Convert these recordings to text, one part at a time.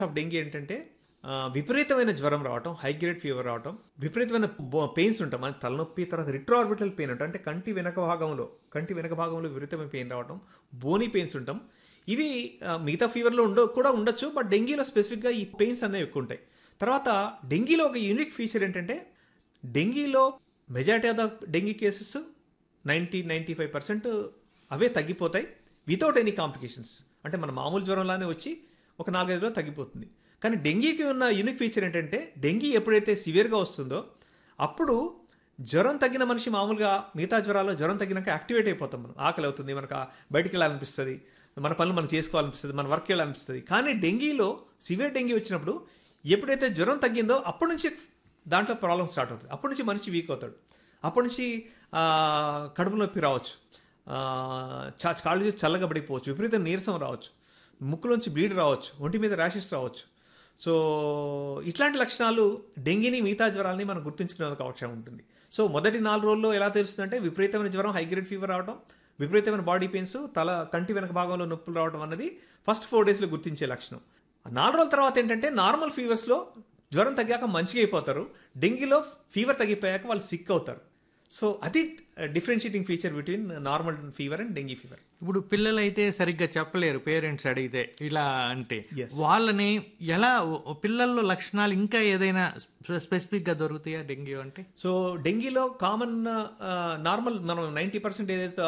Of dengue ఏంటంటే ఆ, విపరీతమైన జ్వరం రావటం హై గ్రేడ్ ఫీవర్ రావటం విపరీతమైన పెయిన్స్ ఉంటాం మన తలనొప్పి తర్వాత రిట్రోఆర్బిటల్ పెయిన్ ఉంటాం అంటే కంటి వెనక భాగంలో కంటి వెనక భాగంలో విపరీతమైన పెయిన్ రావటం బోనీ పెయిన్స్ ఉంటాం ఇవి ఆ, మిగతా ఫీవర్లో ఉండ కూడా ఉండొచ్చు బట్ డెంగీలో స్పెసిఫిక్గా ఈ పెయిన్స్ అనేవి ఎక్కువ ఉంటాయి తర్వాత డెంగీలో ఒక యూనిక్ ఫీచర్ ఏంటంటే డెంగీలో majority of the dengue cases ninety ninety five percent అవే తగ్గిపోతాయి వితౌట్ ఎనీ కాంప్లికేషన్స్ అంటే మన మామూలు జ్వరంలానే వచ్చి ఒక నాలుగైదు రోజులు తగ్గిపోతుంది కానీ డెంగీకి ఉన్న యూనిక్ ఫీచర్ ఏంటంటే డెంగీ ఎప్పుడైతే సివియర్గా వస్తుందో అప్పుడు జ్వరం తగ్గిన మనిషి మామూలుగా మిగతా జ్వరాల్లో జ్వరం తగ్గినాక యాక్టివేట్ అయిపోతాం మనం ఆకలి అవుతుంది మనకు ఆ బయటికి వెళ్ళాలనిపిస్తుంది మన పనులు మనం చేసుకోవాలనిపిస్తుంది మన వర్క్ వెళ్ళాలనిపిస్తుంది కానీ డెంగీలో సివియర్ డెంగీ వచ్చినప్పుడు ఎప్పుడైతే జ్వరం తగ్గిందో అప్పటి నుంచి దాంట్లో ప్రాబ్లం స్టార్ట్ అవుతుంది అప్పటి నుంచి మనిషి వీక్ అవుతాడు అప్పటి నుంచి ఆ, కడుపు నొప్పి రావచ్చు ఆ, చా కాళ్ళు చేసి చల్లగా పడిపోవచ్చు విపరీత నీరసం రావచ్చు ముక్కులోంచి బ్లీడ్ రావచ్చు ఒంటి మీద ర్యాషెస్ రావచ్చు సో ఇట్లాంటి లక్షణాలు డెంగీని మిగతా జ్వరాలని మనం గుర్తించుకునేందుకు అవకాశం ఉంటుంది సో మొదటి నాలుగు రోజుల్లో ఎలా తెలుస్తుందంటే విపరీతమైన జ్వరం హై గ్రేడ్ ఫీవర్ రావడం విపరీతమైన బాడీ పెయిన్స్ తల కంటి వెనక భాగంలో నొప్పులు రావడం అన్నది ఫస్ట్ ఫోర్ డేస్లో గుర్తించే లక్షణం ఆ నాలుగు రోజుల తర్వాత ఏంటంటే నార్మల్ ఫీవర్స్లో జ్వరం తగ్గాక మంచిగా అయిపోతారు డెంగీలో ఫీవర్ తగ్గిపోయాక వాళ్ళు సిక్ అవుతారు సో అది differentiating feature between normal fever and dengue fever ఇప్పుడు పిల్లలైతే సరిగ్గా చెప్పలేరు పేరెంట్స్ అడిగితే ఇలా అంటే Yes. వాళ్ళని ఎలా పిల్లల్లో లక్షణాలు ఇంకా ఏదైనా స్పెసిఫిక్ గా దొరుకుతాయా డెంగ్యూ అంటే సో డెంగీలో కామన్ నార్మల్ మనం నైంటీ పర్సెంట్ ఏదైతే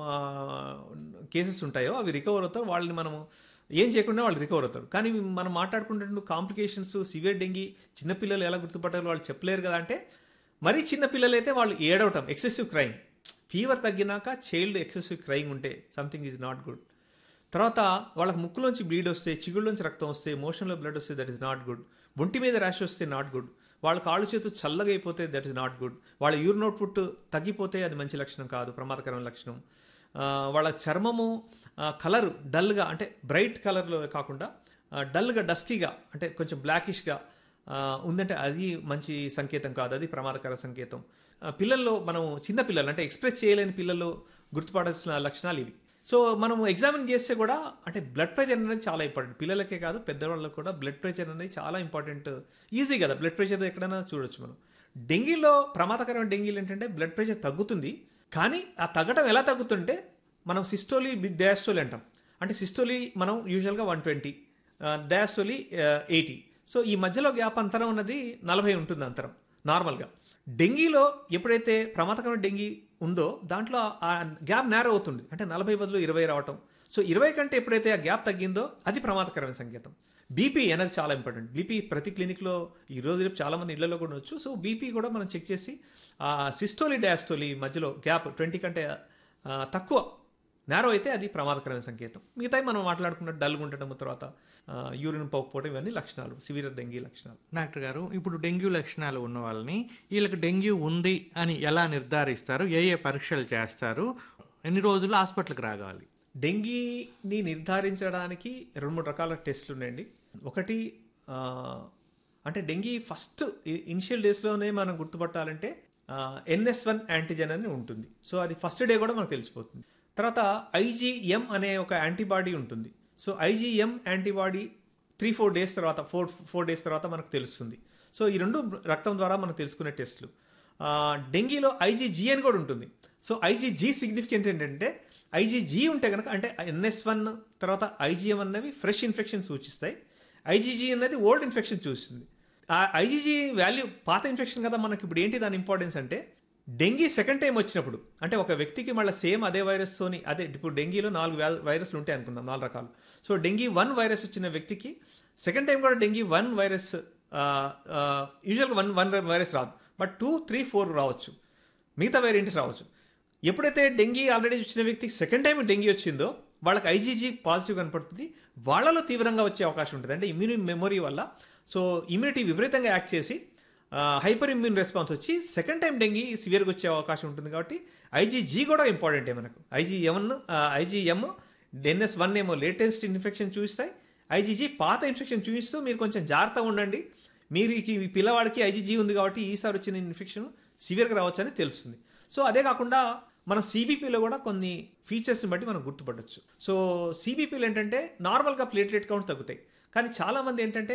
కేసెస్ ఉంటాయో అవి రికవర్ అవుతారు వాళ్ళని మనము ఏం చేయకుండా వాళ్ళు రికవర్ అవుతారు కానీ మనం మాట్లాడుకుంటున్న కాంప్లికేషన్స్ సివియర్ డెంగీ చిన్నపిల్లలు ఎలా గుర్తుపట్టాలో వాళ్ళు చెప్పలేరు కదా అంటే మరీ చిన్న పిల్లలు అయితే వాళ్ళు ఏడవటం ఎక్సెసివ్ క్రైమ్ ఫీవర్ తగ్గినాక చైల్డ్ ఎక్సెసివ్ క్రైమ్ ఉంటే సంథింగ్ ఈజ్ నాట్ గుడ్ తర్వాత వాళ్ళకి ముక్కులోంచి బ్లీడ్ వస్తే చిగుళ్ళలోంచి రక్తం వస్తే మోషన్లో బ్లడ్ వస్తే దట్ ఈస్ నాట్ గుడ్ ఒంటి మీద ర్యాష్ వస్తే నాట్ గుడ్ వాళ్ళ కాళ్ళు చేతు చల్లగా అయిపోతే దట్ ఈస్ నాట్ గుడ్ వాళ్ళ యూరిన్ అవుట్పుట్ తగ్గిపోతే అది మంచి లక్షణం కాదు ప్రమాదకరమైన లక్షణం ఆ, వాళ్ళ చర్మము కలర్ డల్గా అంటే బ్రైట్ కలర్లో కాకుండా డల్గా డస్టీగా అంటే కొంచెం బ్లాకిష్గా ఉందంటే అది మంచి సంకేతం కాదు అది ప్రమాదకర సంకేతం ఆ, పిల్లల్లో మనం చిన్న పిల్లలు అంటే ఎక్స్ప్రెస్ చేయలేని పిల్లల్లో గుర్తుపడాల్సిన లక్షణాలు ఇవి సో మనం ఎగ్జామిన్ చేస్తే కూడా అంటే బ్లడ్ ప్రెషర్ అనేది చాలా ఇంపార్టెంట్ పిల్లలకే కాదు పెద్దవాళ్ళకి కూడా బ్లడ్ ప్రెషర్ అనేది చాలా ఇంపార్టెంట్ ఈజీ కదా బ్లడ్ ప్రెషర్ ఎక్కడైనా చూడొచ్చు మనం డెంగీలో ప్రమాదకరమైన డెంగీలు ఏంటంటే బ్లడ్ ప్రెషర్ తగ్గుతుంది కానీ ఆ తగ్గడం ఎలా తగ్గుతుంటే మనం సిస్టోలీ డయాస్టోలీ అంటాం అంటే సిస్టోలీ మనం యూజువల్గా one twenty diastolic eighty so ఈ మధ్యలో గ్యాప్ అంతరం ఉన్నది నలభై ఉంటుంది అంతరం నార్మల్గా డెంగీలో ఎప్పుడైతే ప్రమాదకరమైన డెంగీ ఉందో దాంట్లో ఆ గ్యాప్ నేరో అవుతుంది అంటే నలభై బదులు ఇరవై రావటం సో ఇరవై కంటే ఎప్పుడైతే ఆ గ్యాప్ తగ్గిందో అది ప్రమాదకరమైన సంకేతం బీపీ అనేది చాలా ఇంపార్టెంట్ బీపీ ప్రతి క్లినిక్లో ఈ రోజు రేపు చాలా మంది ఇళ్లలో కూడా వచ్చు సో బీపీ కూడా మనం చెక్ చేసి ఆ సిస్టోలీ డయాస్టోలీ మధ్యలో గ్యాప్ ట్వంటీ కంటే ఆ, తక్కువ నేరో అయితే అది ప్రమాదకరమైన సంకేతం మిగతాయి మనం మాట్లాడుకున్న డల్గా ఉండటం తర్వాత యూరిన్ పోకపోవడం ఇవన్నీ లక్షణాలు సివియర్ డెంగీ లక్షణాలు డాక్టర్ గారు ఇప్పుడు డెంగ్యూ లక్షణాలు ఉన్న వాళ్ళని వీళ్ళకి డెంగ్యూ ఉంది అని ఎలా నిర్ధారిస్తారు ఏ ఏ పరీక్షలు చేస్తారు ఎన్ని రోజులు హాస్పిటల్కి రాగాలి డెంగీని నిర్ధారించడానికి రెండు మూడు రకాల టెస్టులు ఉన్నాయండి ఒకటి ఆ, అంటే డెంగీ ఫస్ట్ ఇనిషియల్ డేస్లోనే మనం గుర్తుపట్టాలంటే ఎన్ఎస్ వన్ యాంటీజెన్ అని ఉంటుంది సో అది ఫస్ట్ డే కూడా మనకు తెలిసిపోతుంది తర్వాత ఐజీఎం అనే ఒక యాంటీబాడీ ఉంటుంది so IgM antibody three four days తర్వాత ఫోర్ ఫోర్ డేస్ తర్వాత మనకు తెలుస్తుంది సో ఈ రెండు రక్తం ద్వారా మనం తెలుసుకునే టెస్టులు ఆ, డెంగీలో ఐజీజీ అని కూడా ఉంటుంది సో ఐజీజీ సిగ్నిఫికెంట్ ఏంటంటే ఐజీజీ ఉంటే కనుక అంటే ఎన్ఎస్ వన్ తర్వాత ఐజీఎం అన్నవి ఫ్రెష్ ఇన్ఫెక్షన్ సూచిస్తాయి ఐజీజీ అనేది ఓల్డ్ ఇన్ఫెక్షన్ చూస్తుంది ఆ ఐజీజీ వాల్యూ పాత ఇన్ఫెక్షన్ కదా మనకి ఇప్పుడు ఏంటి దాని ఇంపార్టెన్స్ అంటే డెంగీ సెకండ్ టైం వచ్చినప్పుడు అంటే ఒక వ్యక్తికి మళ్ళీ సేమ్ అదే వైరస్తోని అదే ఇప్పుడు డెంగీలో నాలుగు వ్యా- వైరస్లు ఉంటాయి అనుకుందాం నాలుగు రకాలు సో డెంగీ వన్ వైరస్ వచ్చిన వ్యక్తికి సెకండ్ టైం కూడా డెంగీ వన్ వైరస్ యూజువల్గా వన్ వన్ వైరస్ రాదు బట్ టూ త్రీ ఫోర్ రావచ్చు మిగతా వేరియంట్స్ రావచ్చు ఎప్పుడైతే డెంగీ ఆల్రెడీ వచ్చిన వ్యక్తికి సెకండ్ టైం డెంగీ వచ్చిందో వాళ్ళకి ఐజీజీ పాజిటివ్ కనపడుతుంది వాళ్ళలో తీవ్రంగా వచ్చే అవకాశం ఉంటుంది అంటే ఇమ్యూని మెమొరీ వల్ల సో ఇమ్యూనిటీ విపరీతంగా యాక్ట్ చేసి హైపర్ ఇమ్యూన్ రెస్పాన్స్ వచ్చి సెకండ్ టైం డెంగీ సివియర్గా వచ్చే అవకాశం ఉంటుంది కాబట్టి ఐజీజీ కూడా ఇంపార్టెంటే మనకు ఐజీఎం ఐజీఎం ఎన్ఎస్ వన్ ఏమో లేటెస్ట్ ఇన్ఫెక్షన్ చూపిస్తాయి ఐజీజీ పాత ఇన్ఫెక్షన్ చూపిస్తూ మీరు కొంచెం జాగ్రత్తగా ఉండండి మీరు ఈ ఈ పిల్లవాడికి ఐజీజీ ఉంది కాబట్టి ఈసారి వచ్చిన ఇన్ఫెక్షన్ సివియర్గా రావచ్చని తెలుస్తుంది సో అదే కాకుండా మన సిబిపిలో కూడా కొన్ని ఫీచర్స్ని బట్టి మనం గుర్తుపట్టొచ్చు సో సిబిపిలు ఏంటంటే నార్మల్గా ప్లేట్లెట్ కౌంట్ తగ్గుతాయి కానీ చాలామంది ఏంటంటే